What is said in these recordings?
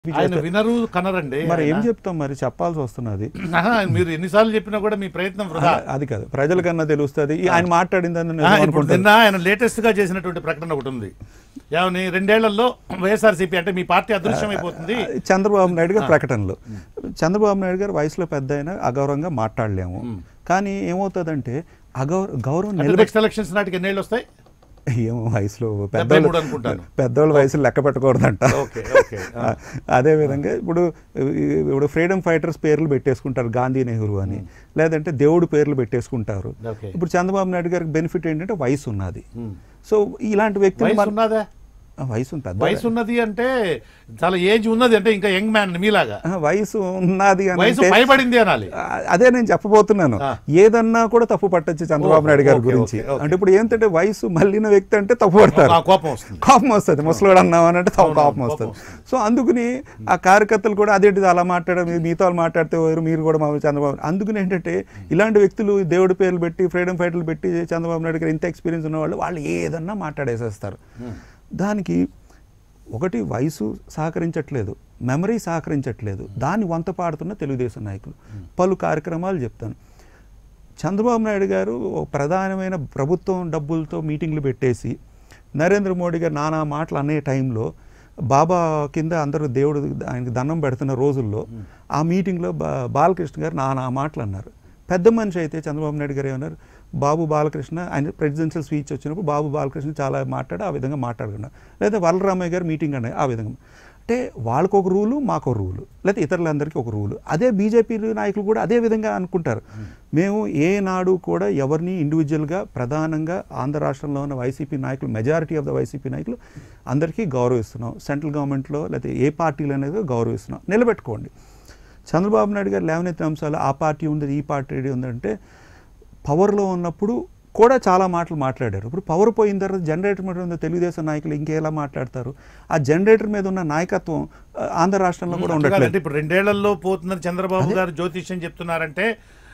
ఆయన వినరు కనరండి మరి ఏం ఆయన. చెప్తాం మరి చెప్పాల్సి వస్తున్నది ఆహా, మీరు ఎన్నిసార్లు చెప్పినా కూడా మీ ప్రయత్నం వృధా అది కాదు ప్రజలకన్నా తెలుస్తుంది ఈ ఆయన మాట్లాడిందని ఆ, నేను ఇప్పుడు అనుకుంటాను నిన్న ఆయన లేటెస్ట్ గా చేసినటువంటి ప్రకటన ఒకటి ఉంది ఏమని రెండేళ్లలో వైఎస్ఆర్సీపీ అంటే మీ పార్టీ అదృశ్యం అయిపోతుంది చంద్రబాబు నాయుడు గారి ప్రకటనలు చంద్రబాబు నాయుడు గారు వయసులో పెద్ద అయినా అగౌరవంగా మాట్లాడలేము కానీ ఏమవుతుందంటే అగౌర గౌరవం నిలబెట్టి నెక్స్ట్ ఎలక్షన్స్ నాటికి ఎన్నేళ్ళు వస్తాయి ఏమో వయసులో డెబ్బై పెద్దోళ్ళు మూడు అనుకుంటాను పెద్దోళ్ళ వయసులో లెక్క పెట్టకూడదంట ఓకే ఓకే ఆ. అదే విధంగా ఇప్పుడు ఇప్పుడు ఫ్రీడమ్ ఫైటర్స్ పేర్లు పెట్టేసుకుంటారు గాంధీ నెహ్రూ అని లేదంటే దేవుడు పేర్లు పెట్టేసుకుంటారు ఓకే ఇప్పుడు చంద్రబాబు నాయుడు గారికి బెనిఫిట్ ఏంటంటే వయసు ఉన్నది ఉమ్. సో ఇలాంటి వ్యక్తులు వయసు మన- ఉన్నదా ఆ, వయసు ఉంది, పెద్ద వయసు ఉన్నది అంటే చాలా ఏజ్ ఉన్నది అంటే ఇంకా యంగ్ మ్యాన్ మీలాగా ఆ, వయసు ఉన్నది అని వయసు అంటే పైబడింది అనాలి ఆ, అదే నేను చెప్పబోతున్నాను ఆ. ఏదన్నా కూడా తప్పు పట్టచ్చు చంద్రబాబు ఓకే, నాయుడు గారి ఓకే, గురించి ఓకే, ఓకే. అంటే ఇప్పుడు ఏంటంటే వయసు మళ్ళిన వ్యక్తి అంటే తప్పు పడతారు ఆ కోపం వస్తుంది కోపం వస్తుంది ముసలోడు అన్నామనంటే తప్పు అవును, కోపం కోపం వస్తుంది సో అందుకని ఆ కార్యకర్తలు కూడా అదేంటిది అలా మాట్లాడడం మీ- మీతో వాళ్ళు మాట్లాడితే వేరు మీరు కూడా మా చంద్రబాబు అందుకని ఏంటంటే ఇలాంటి వ్యక్తులు దేవుడి పేర్లు పెట్టి ఫ్రీడమ్ ఫైటర్లు పెట్టి చంద్రబాబు నాయుడు గారు ఇంత ఎక్స్పీరియన్స్ ఉన్న వాళ్ళు వాళ్ళు ఏదన్నా మాట్లాడేసేస్తారు దానికి ఒకటి వయసు సహకరించట్లేదు మెమరీ సహకరించట్లేదు దాన్ని వంత పాడుతున్న తెలుగుదేశం నాయకులు పలు కార్యక్రమాలు చెప్తాను చంద్రబాబు నాయుడు గారు ఒక ప్రధానమైన ప్రభుత్వం డబ్బులతో మీటింగ్లు పెట్టేసి నరేంద్ర మోడీ గారు నానా మాటలు అనే టైంలో బాబా కింద అందరూ దేవుడు ఆయనకి దండం పెడుతున్న రోజుల్లో ఆ మీటింగ్లో బా బాలకృష్ణ గారు నానా మాటలు అన్నారు పెద్ద మనిషి అయితే చంద్రబాబు నాయుడు గారు ఏమన్నారు బాబు బాలకృష్ణ ఆయన ప్రెసిడెన్షియల్ స్పీచ్ వచ్చినప్పుడు బాబు బాలకృష్ణ చాలా మాట్లాడి ఆ విధంగా మాట్లాడుకున్నారు లేదా వరలరామయ్య గారు మీటింగ్ అన్నారు ఆ విధంగా అంటే వాళ్ళకు ఒక రూలు మాకు ఒక రూలు లేకపోతే ఇతరులందరికీ ఒక రూలు అదే బీజేపీ నాయకులు కూడా అదే విధంగా అనుకుంటారు మేము ఏ నాడు కూడా ఎవరిని ఇండివిజువల్గా ప్రధానంగా ఆంధ్ర రాష్ట్రంలో ఉన్న వైసీపీ నాయకులు మెజారిటీ ఆఫ్ ద వైసీపీ నాయకులు అందరికీ గౌరవిస్తున్నాం సెంట్రల్ గవర్నమెంట్లో లేకపోతే ఏ పార్టీలు అనేది గౌరవిస్తున్నాం నిలబెట్టుకోండి చంద్రబాబు నాయుడు గారు లేవనెత్తిన అంశాలు ఆ పార్టీ ఉంది ఈ పార్టీ ఉందంటే పవర్లో ఉన్నప్పుడు కూడా చాలా మాటలు మాట్లాడారు ఇప్పుడు పవర్ పోయిన తర్వాత జనరేటర్ మీద ఉన్న తెలుగుదేశం నాయకులు ఇంకేలా మాట్లాడతారు ఆ జనరేటర్ మీద ఉన్న నాయకత్వం ఆ, ఆంధ్ర రాష్ట్రంలో కూడా అట్లా ఉండట్లేదు కాదండి, ఇప్పుడు రెండేళ్లలో పోతున్నది చంద్రబాబు గారు జ్యోతిష్యం చెప్తున్నారంటే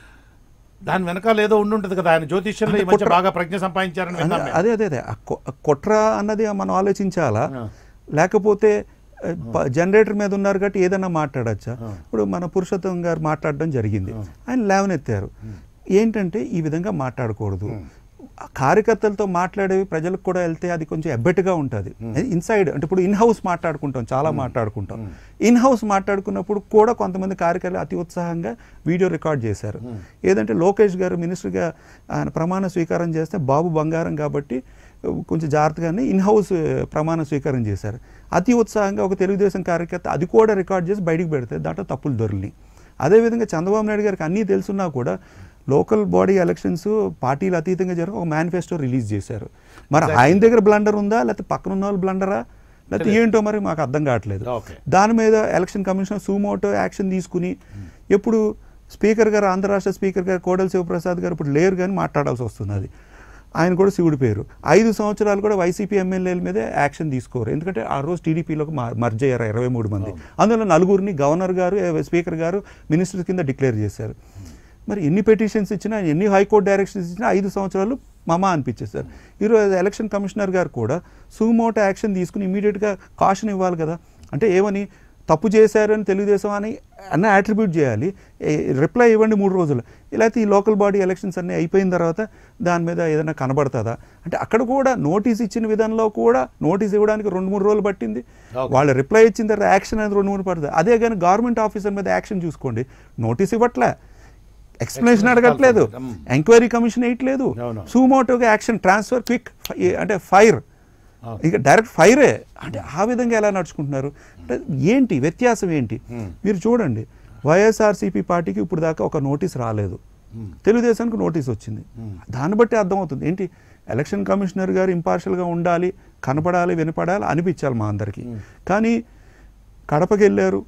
దాని వెనకాల ఏదో ఉండి ఉంటుంది కదా ఆయన జ్యోతిష్యంలో ఈ మధ్య బాగా ప్రజ్ఞ సంపాదించారని విన్నాం మేము. అదే అదే అదే ఆ కొ- ఆ కుట్ర అన్నది మనం ఆలోచించాలా ఆ. లేకపోతే ఆ, ప- జనరేటర్ మీద ఉన్నారు కాబట్టి ఏదైనా మాట్లాడచ్చా ఇప్పుడు మన పురుషోత్తం గారు మాట్లాడడం జరిగింది ఆయన లేవనెత్తారు ఏంటంటే ఈ విధంగా మాట్లాడకూడదు ఆ కార్యకర్తలతో మాట్లాడేవి ప్రజలకు కూడా వెళ్తే అది కొంచెం ఎబ్బెట్టుగా ఉంటుంది ఇన్సైడ్ అంటే ఇప్పుడు ఇన్ హౌస్ మాట్లాడుకుంటాం చాలా మాట్లాడుకుంటాం ఇన్ హౌస్ మాట్లాడుకున్నప్పుడు కూడా కొంతమంది కార్యకర్తలు అతి ఉత్సాహంగా వీడియో రికార్డ్ చేశారు ఏదంటే లోకేష్ గారు మినిస్టర్గా ఆయన ప్రమాణ స్వీకారం చేస్తే బాబు బంగారం కాబట్టి కొంచెం జాగ్రత్తగానే ఇన్ హౌస్ ప్రమాణ స్వీకారం చేశారు అతి ఉత్సాహంగా ఒక తెలుగుదేశం కార్యకర్త అది కూడా రికార్డ్ చేసి బయటికి పెడితే దాంట్లో తప్పులు దొరికినాయి అదేవిధంగా చంద్రబాబు నాయుడు గారికి అన్నీ తెలుసున్నా కూడా లోకల్ బాడీ ఎలక్షన్స్ పార్టీలు అతీతంగా జరిగి ఒక మేనిఫెస్టో రిలీజ్ చేశారు మరి ఆయన దగ్గర బ్లండర్ ఉందా లేకపోతే పక్కన ఉన్న వాళ్ళు బ్లండరా లేకపోతే ఏంటో మరి మాకు అర్థం కావట్లేదు ఓకే దాని మీద ఎలక్షన్ కమిషనర్ సూమోటో యాక్షన్ తీసుకుని ఎప్పుడు స్పీకర్ గారు ఆంధ్ర రాష్ట్ర స్పీకర్ గారు కోడెల శివప్రసాద్ గారు ఇప్పుడు లేరు కానీ మాట్లాడాల్సి వస్తుంది అది ఆయన కూడా శివుడి పేరు ఐదు సంవత్సరాలు కూడా వైసీపీ ఎమ్మెల్యేల మీద యాక్షన్ తీసుకోరు ఎందుకంటే ఆ రోజు టీడీపీలోకి మర్జ్ అయ్యారు ఇరవై మూడు మంది అందులో నలుగురిని గవర్నర్ గారు ఏ, స్పీకర్ గారు మినిస్టర్ కింద డిక్లేర్ చేశారు మరి ఎన్ని పెటిషన్స్ ఇచ్చినా ఎన్ని హైకోర్టు డైరెక్షన్స్ ఇచ్చినా ఐదు సంవత్సరాలు మమా అనిపించేస్తారు ఈరోజు ఎలక్షన్ కమిషనర్ గారు కూడా సుమోటో యాక్షన్ తీసుకుని ఇమీడియట్గా కాషన్ ఇవ్వాలి కదా అంటే ఏమని తప్పు చేశారని తెలుగుదేశం అని అన్న అట్రిబ్యూట్ చేయాలి రిప్లై ఇవ్వండి మూడు రోజులు లేకపోతే ఈ లోకల్ బాడీ ఎలక్షన్స్ అన్నీ అయిపోయిన తర్వాత దాని మీద ఏదైనా కనబడుతుందా అంటే అక్కడ కూడా నోటీస్ ఇచ్చిన విధానంలో కూడా నోటీస్ ఇవ్వడానికి రెండు మూడు రోజులు పట్టింది Okay. వాళ్ళు రిప్లై ఇచ్చిన తర్వాత యాక్షన్ అనేది రెండు మూడు పడుతుంది అదే కానీ గవర్నమెంట్ ఆఫీసర్ మీద యాక్షన్ చూసుకోండి నోటీస్ ఇవ్వట్లే ఎక్స్ప్లెనేషన్ అడగట్లేదు Mm. ఎంక్వైరీ కమిషన్ వేయట్లేదు అవును. సూమోటోగా యాక్షన్ ట్రాన్స్ఫర్ క్విక్ అంటే ఫైర్ అవును. ఇక డైరెక్ట్ ఫైరే అంటే ఆ విధంగా ఎలా నడుచుకుంటున్నారు అంటే ఏంటి వ్యత్యాసం ఏంటి మీరు చూడండి వైఎస్ఆర్సీపీ పార్టీకి ఇప్పుడు దాకా ఒక నోటీస్ రాలేదు తెలుగుదేశానికి నోటీస్ వచ్చింది దాన్ని బట్టి అర్థమవుతుంది ఏంటి ఎలక్షన్ కమిషనర్ గారు ఇంపార్షియల్గా ఉండాలి కనపడాలి వినపడాలి అనిపించాలి మా అందరికీ కానీ కడపకి వెళ్ళారు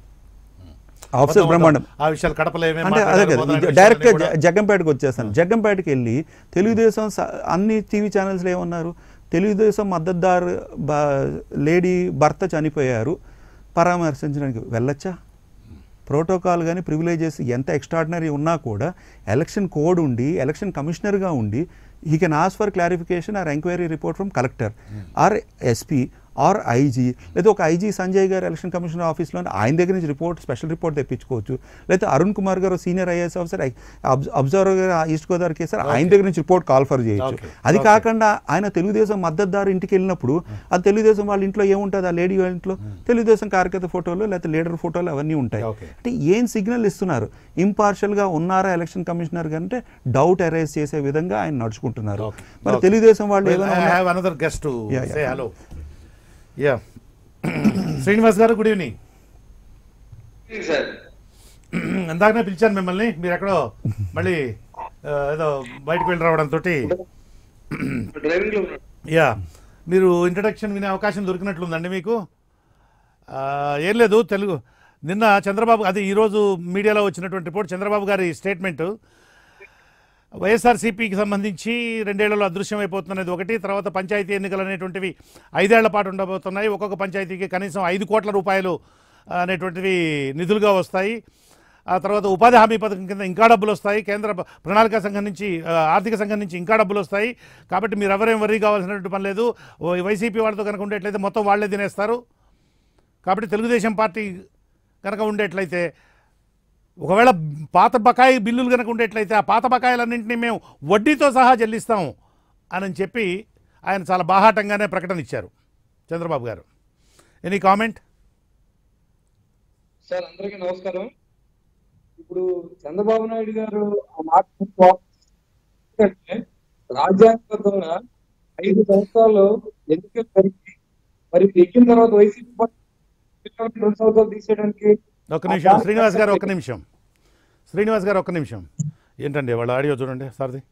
ఆఫీసర్ బ్రహ్మాండం ఆ విషయాలు కడపలో ఏమేం అంటే అదే మాట్లాడారో కదా మొదలైన ఇది డైరెక్ట్గా విషయాలన్నీ కూడా- జ- జగ్గంపేటకు వచ్చేస్తాను జగ్గంపేటకి వెళ్ళి తెలుగుదేశం స- అన్ని టీవీ ఛానల్స్లో ఏమన్నారు తెలుగుదేశం మద్దతుదారు బ- లేడీ భర్త చనిపోయారు పరామర్శించడానికి వెళ్ళొచ్చా ప్రోటోకాల్ కానీ ప్రివిలేజెస్ ఎంత ఎక్స్ట్రాడినరీ ఉన్నా కూడా ఎలక్షన్ కోడ్ ఉండి ఎలక్షన్ కమిషనర్గా ఉండి he can ask for clarification or enquiry report from collector or SP or IG లేదా ఒక ఐజీ సంజయ్ గారు ఎలక్షన్ కమిషన్ ఆఫీస్లో ఆయన దగ్గర నుంచి రిపోర్ట్ స్పెషల్ రిపోర్ట్ తెప్పించుకోవచ్చు లేదా అరుణ్ కుమార్ గారు సీనియర్ ఐఏఎస్ ఆఫీసర్ అబ్జర్వర్ గారు ఈస్ట్ గోదావరి కేసు ఆయన దగ్గర నుంచి రిపోర్ట్ కాల్ ఫర్ చేయొచ్చు Okay. అది Okay. కాకుండా ఆయన తెలుగుదేశం మద్దతుదారు ఇంటికి వెళ్ళినప్పుడు అది తెలుగుదేశం వాళ్ళ ఇంట్లో ఏముంటుంది ఆ లేడీ వాళ్ళ ఇంట్లో తెలుగుదేశం కార్యకర్త ఫోటోలు లేకపోతే లీడర్ ఫోటోలు అవన్నీ ఉంటాయి Okay. అంటే ఏం సిగ్నల్ ఇస్తున్నారు Impartial గా ఉన్నారా ఎలక్షన్ కమిషనర్ కంటే డౌట్ అరైజ్ చేసే విధంగా ఆయన నడుచుకుంటున్నారు Okay. మరి Okay. తెలుగుదేశం వాళ్ళు Well, ఏదైనా I ఉన్నా- have another guest to Yeah, yeah. say hello. Yeah. Srinivas గారు గుడ్ ఈవినింగ్ సార్ ఇందాకనే పిలిచాను మిమ్మల్ని మీరు ఎక్కడో మళ్ళీ ఆ, ఏదో బయటకు వెళ్ళి రావడంతో డ్రైవింగ్ లో ఉన్నాడు యా మీరు ఇంట్రడక్షన్ వినే అవకాశం దొరికినట్లుందండి మీకు ఆ, ఏం లేదు తెలుగు నిన్న చంద్రబాబు అది ఈరోజు మీడియాలో వచ్చినటువంటి రిపోర్ట్ చంద్రబాబు గారి స్టేట్మెంటు వైఎస్ఆర్సీపీకి సంబంధించి రెండేళ్లలో అదృశ్యమైపోతున్నది ఒకటి తర్వాత పంచాయతీ ఎన్నికలు అనేటువంటివి ఐదేళ్ల పాటు ఉండబోతున్నాయి ఒక్కొక్క పంచాయతీకి కనీసం ఐదు కోట్ల రూపాయలు అనేటువంటివి నిధులుగా వస్తాయి ఆ తర్వాత ఉపాధి హామీ పథకం కింద ఇంకా డబ్బులు వస్తాయి కేంద్ర ప- ప్రణాళిక సంఘం నుంచి ఆ, ఆర్థిక సంఘం నుంచి ఇంకా డబ్బులు వస్తాయి కాబట్టి మీరు ఎవరేం వరీ కావాల్సినటువంటి పని లేదు ఓ వైసీపీ వాళ్ళతో కనుక ఉండేట్లయితే మొత్తం వాళ్ళే తినేస్తారు కాబట్టి తెలుగుదేశం పార్టీ కనుక ఉండేట్లయితే ఒకవేళ పాత బకాయి బిల్లులు కనుక ఉండేట్లయితే ఆ పాత బకాయిలన్నింటినీ మేము వడ్డీతో సహా చెల్లిస్తాం అని చెప్పి ఆయన చాలా బాహాటంగానే ప్రకటన ఇచ్చారు చంద్రబాబు గారు ఎనీ కామెంట్ సార్ అందరికీ నమస్కారం ఇప్పుడు చంద్రబాబు నాయుడు గారు ఆ మాట ఎందుకంటే రాజ్యాంగబద్ధంగా ఐదు సంవత్సరాలు ఎన్నికలు జరిగి మరి ఎక్కిన తర్వాత వైసీపీ పార్టీ రెండు సంవత్సరాలు తీసేయడానికి ఒక్క నిమిషం శ్రీనివాస్ గారు ఒక్క నిమిషం శ్రీనివాస్ గారు ఒక్క నిమిషం ఏంటండి వాళ్ళ ఆడియో చూడండి సార్ది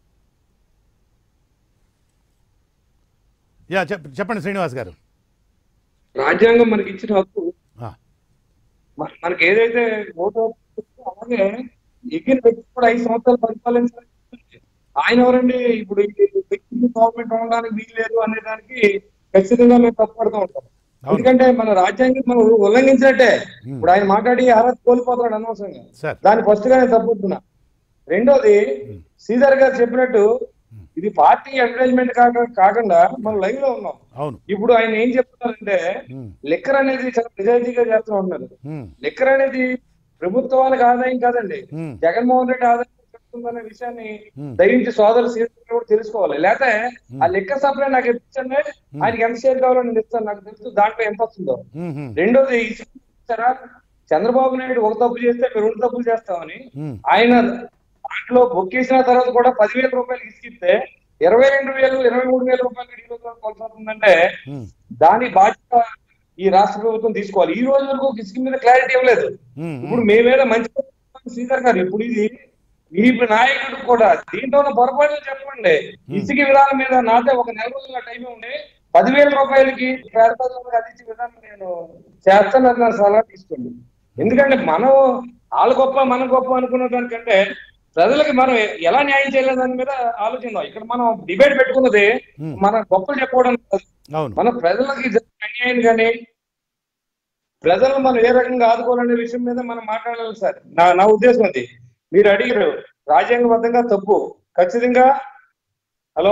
యా చెప్ చెప్పండి శ్రీనివాస్ గారు రాజ్యాంగం మనకి ఇచ్చిన హక్కు ఆ, మన- మనకి ఏదైతే ఓటు హక్కు ఉందో అలాగే ఎగిన వ్యక్తి కూడా ఐదు సంవత్సరాలు పరిపాలించాలి ఆయన ఎవరండి ఇప్పుడు ఈ వ్యక్తి గవర్నమెంట్ ఉండడానికి వీలు లేదు అనే దానికి ఖచ్చితంగా మేము తప్పడుతూ ఉంటాం అవును. ఎందుకంటే మన రాజ్యాంగం మనం ఉల్లంఘించినట్టే ఇప్పుడు ఆయన మాట్లాడి అర్హత కోల్పోతున్నాడు అనవసరంగా సార్ దాన్ని ఫస్ట్ గా నేను తప్పుతున్నా రెండోది శ్రీధర్ గారు చెప్పినట్టు ఇది పార్టీ అడ్వర్టైజ్మెంట్ కాక కాకుండా మనం లైవ్ లో ఉన్నాం అవును ఇప్పుడు ఆయన ఏం చెప్తున్నారంటే ఉమ్, లిక్కర్ అనేది చాలా నిజాయితీగా చేస్తూ ఉన్నారు ఉమ్, లిక్కర్ అనేది ప్రభుత్వానికి ఆదాయం కాదండి ఉమ్, జగన్మోహన్ రెడ్డి ఆదాయం చెప్తుందనే విషయాన్ని Hmm. దయించి సోదరు సీనియర్ కూడా తెలుసుకోవాలి లేకపోతే ఆ లిక్కర్ సప్లై నాకు ఇప్పించండి ఆయనకి ఎంత షేర్ కావాలో నేను ఇస్తాను నాకు తెలుసు దాంట్లో ఎంత వస్తుందో ఉమ్, ఉమ్, రెండోది ఇచ్చారా చంద్రబాబు నాయుడు ఒక తప్పు చేస్తే మేము రెండు తప్పులు చేస్తామని ఉమ్, ఆయన దాంట్లో బొక్కేసిన తర్వాత కూడా పదివేల రూపాయలు ఇసుకిస్తే ఇరవై రెండు వేలు ఇరవై మూడు వేల రూపాయలు ఈ రోజు వరకు కొనసాగుతుందంటే ఉమ్, దాని బాధ్యత ఈ రాష్ట్ర ప్రభుత్వం తీసుకోవాలి ఈ రోజు వరకు ఒక ఇసుక మీద క్లారిటీ ఇవ్వలేదు ఉమ్, ఇప్పుడు మేమేదో మంచి పని చేస్తున్నాం శ్రీధర్ గారు ఇప్పుడు ఇది మీ నాయకుడు కూడా దీంట్లో ఉన్న పొరపాట్లు చెప్పండి ఇసుక విధానం మీద నాతో ఒక నెల రోజుల టైం ఉండి పదివేల రూపాయలకి పేద ప్రజలకు అందించే విధానం నేను చేస్తానని నా సలహా తీసుకోండి ఎందుకంటే మనం వాళ్ళ గొప్ప మన గొప్ప అనుకున్న దానికంటే ప్రజలకి మనం ఎలా న్యాయం చేయలేదు దాని మీద ఆలోచిద్దాం ఇక్కడ మనం డిబేట్ పెట్టుకున్నది Hmm. మన గొప్పలు చెప్పుకోవడం కాదు. అవును మన ప్రజలకి జరిగిన అన్యాయం కానీ ప్రజలను మనం ఏ రకంగా ఆదుకోవాలనే విషయం మీద మనం మాట్లాడాలి సార్ నా నా ఉద్దేశం అది మీరు అడిగారు రాజ్యాంగబద్ధంగా తప్పు ఖచ్చితంగా hello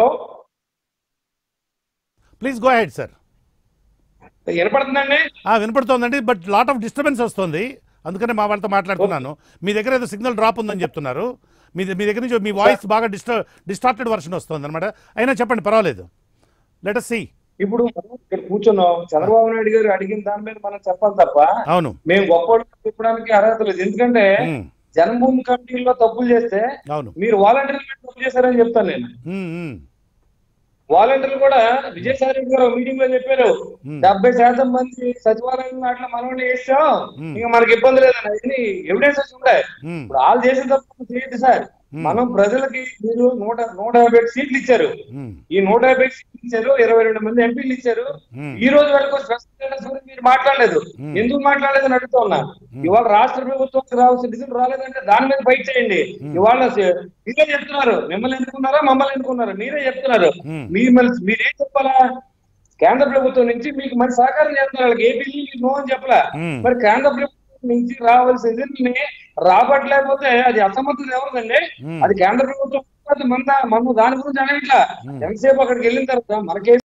please go ahead sir వినపడుతుందండి వినపడుతోందండి బట్ లాట్ ఆఫ్ డిస్టర్బెన్స్ వస్తుంది అందుకనే మా వాళ్ళతో మాట్లాడుతున్నాను మీ దగ్గర ఏదో సిగ్నల్ డ్రాప్ ఉందని చెప్తున్నారు మీ మీ దగ్గర నుంచి మీ వాయిస్ బాగా డిస్టర్ డిస్టార్టెడ్ వర్షన్ వస్తుంది అనమాట అయినా చెప్పండి పర్వాలేదు లెట్ అస్ సి ఇప్పుడు మనం ఇక్కడ కూర్చున్నాం చంద్రబాబు నాయుడు గారు అడిగిన దాని మీద మనం చెప్పాలి తప్ప అవును మేము గొప్ప చెప్పడానికి అర్హత లేదు ఎందుకంటే ఉమ్, జన్మభూమి కమిటీలో తప్పులు చేస్తే అవును మీరు వాలంటీర్ల మీద తప్పు చేశారని చెప్తాను నేను ఉమ్, ఉమ్, వాలంటీర్లు కూడా విజయసాయి రెడ్డి గారు మీటింగ్ లో చెప్పారు Hmm. డెబ్బై శాతం మంది సచివాలయం అట్లా మనల్ని వేసాం Hmm. ఇంకా మనకి ఇబ్బంది లేదని అవన్నీ ఎవిడెన్సెస్ ఉంటాయి ఉమ్, ఇప్పుడు వాళ్ళు చేసిన తప్పు చేయొద్దు సార్ Hmm. మనం ప్రజలకి మీరు నూట నూట యాభై ఏడు సీట్లు ఇచ్చారు ఉమ్, ఈ నూట యాభై సీట్లు ఇచ్చారు ఇరవై రెండు మంది ఎంపీలు ఇచ్చారు Hmm. ఈ రోజు వరకు స్పెషల్ స్టేటస్ గురించి మీరు మాట్లాడలేదు Hmm. ఎందుకు మాట్లాడలేదని అడుగుతా ఉన్నా ఇవాళ రాష్ట్ర ప్రభుత్వం రావాల్సిన నిధులు రాలేదంటే దాని మీద ఫైట్ చేయండి ఇవాళ స- మీరే చెప్తున్నారు మిమ్మల్ని ఎందుకున్నారా మమ్మల్ని ఎందుకున్నారు మీరే చెప్తున్నారు Hmm. మిమ్మల్ని మీరేం చెప్పాలా కేంద్ర ప్రభుత్వం నుంచి మీకు మంచి సహకారం చేస్తున్నారు వాళ్ళకి ఏ బిల్లు నో అని చెప్పలా Hmm. మరి కేంద్ర ప్రభుత్వం నుంచి రావాల్సిన నిధుల్ని రాబట్టలేకపోతే అది అసమర్థత ఎవరిదండి Hmm. అది కేంద్ర ప్రభుత్వం మన మన దాని గురించి అనట్లా ఎంతసేపు అక్కడికి వెళ్ళిన తర్వాత మనకే